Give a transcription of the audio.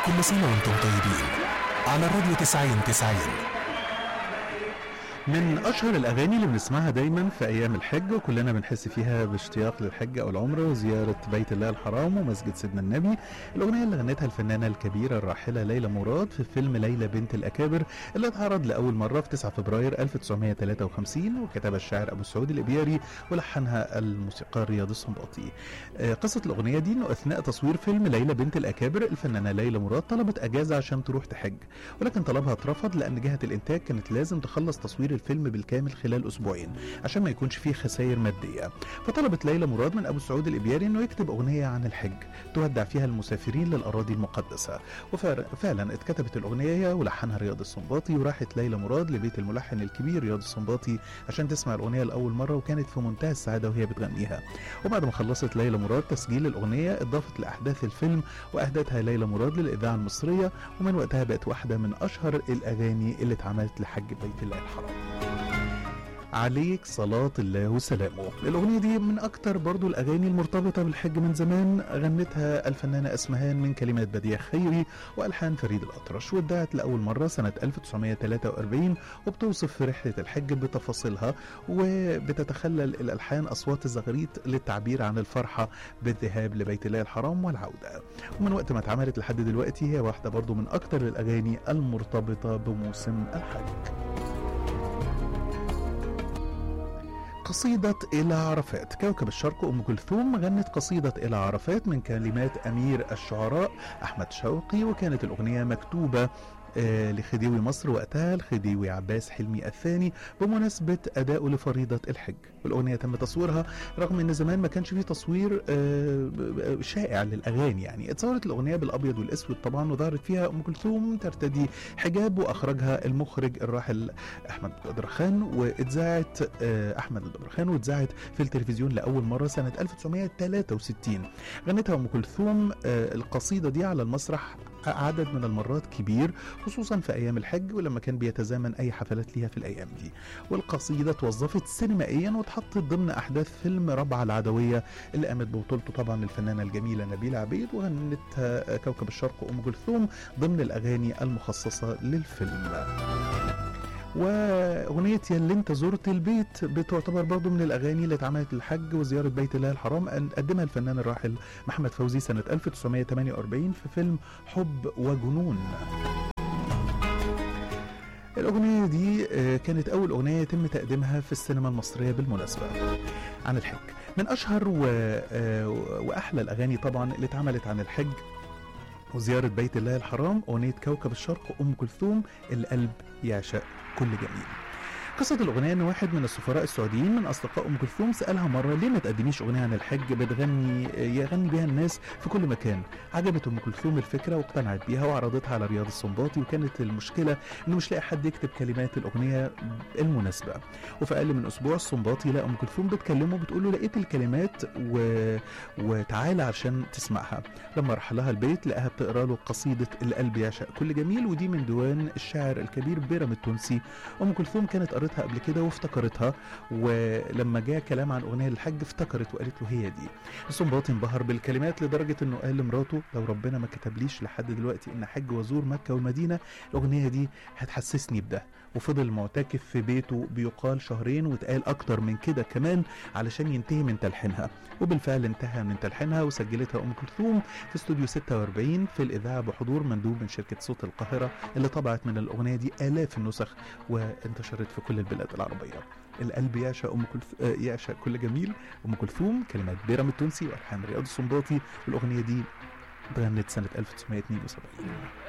كل سنة وانتم طيبين على الراديو 90 90 من اشهر الاغاني اللي بنسمعها دايما في ايام الحج وكلنا بنحس فيها باشتياق للحج او العمره وزياره بيت الله الحرام ومسجد سيدنا النبي الاغنيه اللي غنتها الفنانه الكبيره الراحله ليلى مراد في فيلم ليلى بنت الاكابر اللي اتعرض لاول مره في 9 فبراير 1953 وكتبها الشاعر ابو سعود الابياري ولحنها الموسيقار رياض السنباطي آه، قصه الاغنيه دي انه اثناء تصوير فيلم ليلى بنت الاكابر الفنانه ليلى مراد طلبت اجازه عشان تروح تحج ولكن طلبها اترفض لان جهه الانتاج كانت لازم تخلص تصوير الفيلم بالكامل خلال اسبوعين عشان ما يكونش فيه خسائر ماديه فطلبت ليلى مراد من ابو سعود الابياري انه يكتب اغنيه عن الحج تودع فيها المسافرين للاراضي المقدسه وفعلا اتكتبت الاغنيه ولحنها رياض السنباطي وراحت ليلى مراد لبيت الملحن الكبير رياض السنباطي عشان تسمع الاغنيه لاول مره وكانت في منتهى السعاده وهي بتغنيها وبعد ما خلصت ليلى مراد تسجيل الاغنيه اضافت لاحداث الفيلم واهدتها ليلى مراد للاذاعه المصريه ومن وقتها بقت واحده من اشهر الاغاني اللي اتعملت لحج بيت الله الحرام عليك صلاة الله وسلامه الأغنية دي من أكتر برضو الأغاني المرتبطة بالحج من زمان غنتها الفنانة أسمهان من كلمات بديع خيري وألحان فريد الأطرش وادعت لأول مرة سنة 1943 وبتوصف في رحلة الحج بتفاصيلها وبتتخلل الألحان أصوات الزغاريت للتعبير عن الفرحة بالذهاب لبيت الله الحرام والعودة ومن وقت ما اتعملت لحد دلوقتي هي واحدة برضو من أكتر الأغاني المرتبطة بموسم الحج قصيدة إلى عرفات كوكب الشرق أم كلثوم غنت قصيدة إلى عرفات من كلمات أمير الشعراء أحمد شوقي وكانت الأغنية مكتوبة آه لخديوي مصر وقتها الخديوي عباس حلمي الثاني بمناسبة أدائه لفريضة الحج والأغنية تم تصويرها رغم أن زمان ما كانش فيه تصوير آه شائع للأغاني يعني اتصورت الأغنية بالأبيض والأسود طبعا وظهرت فيها أم كلثوم ترتدي حجاب وأخرجها المخرج الراحل أحمد بدرخان واتذاعت آه أحمد بدرخان واتذاعت في التلفزيون لأول مرة سنة 1963 غنتها أم كلثوم القصيدة دي على المسرح عدد من المرات كبير خصوصا في ايام الحج ولما كان بيتزامن اي حفلات ليها في الايام دي والقصيده توظفت سينمائيا واتحطت ضمن احداث فيلم ربع العدويه اللي قامت ببطولته طبعا الفنانه الجميله نبيله عبيد وغنتها كوكب الشرق ام كلثوم ضمن الاغاني المخصصه للفيلم واغنيه يا اللي انت زرت البيت بتعتبر برضو من الاغاني اللي اتعملت للحج وزياره بيت الله الحرام قدمها الفنان الراحل محمد فوزي سنه 1948 في فيلم حب وجنون الأغنية دي كانت أول أغنية يتم تقديمها في السينما المصرية بالمناسبة عن الحج من أشهر و... وأحلى الأغاني طبعا اللي اتعملت عن الحج وزيارة بيت الله الحرام أغنية كوكب الشرق أم كلثوم القلب يعشق كل جميل قصة الأغنية إن واحد من السفراء السعوديين من أصدقاء أم كلثوم سألها مرة ليه ما تقدميش أغنية عن الحج بتغني يغني بيها الناس في كل مكان عجبت أم كلثوم الفكرة واقتنعت بيها وعرضتها على رياض السنباطي وكانت المشكلة إنه مش لاقي حد يكتب كلمات الأغنية المناسبة وفي أقل من أسبوع السنباطي لقى أم كلثوم بتكلمه بتقول له لقيت الكلمات و... وتعالى عشان تسمعها لما راح لها البيت لقاها بتقرا له قصيدة القلب يعشق كل جميل ودي من ديوان الشاعر الكبير بيرم التونسي أم كلثوم كانت قريتها قبل كده وافتكرتها ولما جاء كلام عن اغنيه للحج افتكرت وقالت له هي دي السنباطي انبهر بالكلمات لدرجه انه قال لمراته لو ربنا ما كتبليش لحد دلوقتي ان حج وازور مكه والمدينه الاغنيه دي هتحسسني بده وفضل معتكف في بيته بيقال شهرين واتقال اكتر من كده كمان علشان ينتهي من تلحينها وبالفعل انتهى من تلحينها وسجلتها ام كلثوم في استوديو 46 في الاذاعه بحضور مندوب من شركه صوت القاهره اللي طبعت من الاغنيه دي الاف النسخ وانتشرت في كل البلاد العربيه القلب يعشق ام كلث... يعشق كل جميل ام كلثوم كلمات بيرم التونسي والحان رياض السنباطي والاغنيه دي اتغنت سنه 1972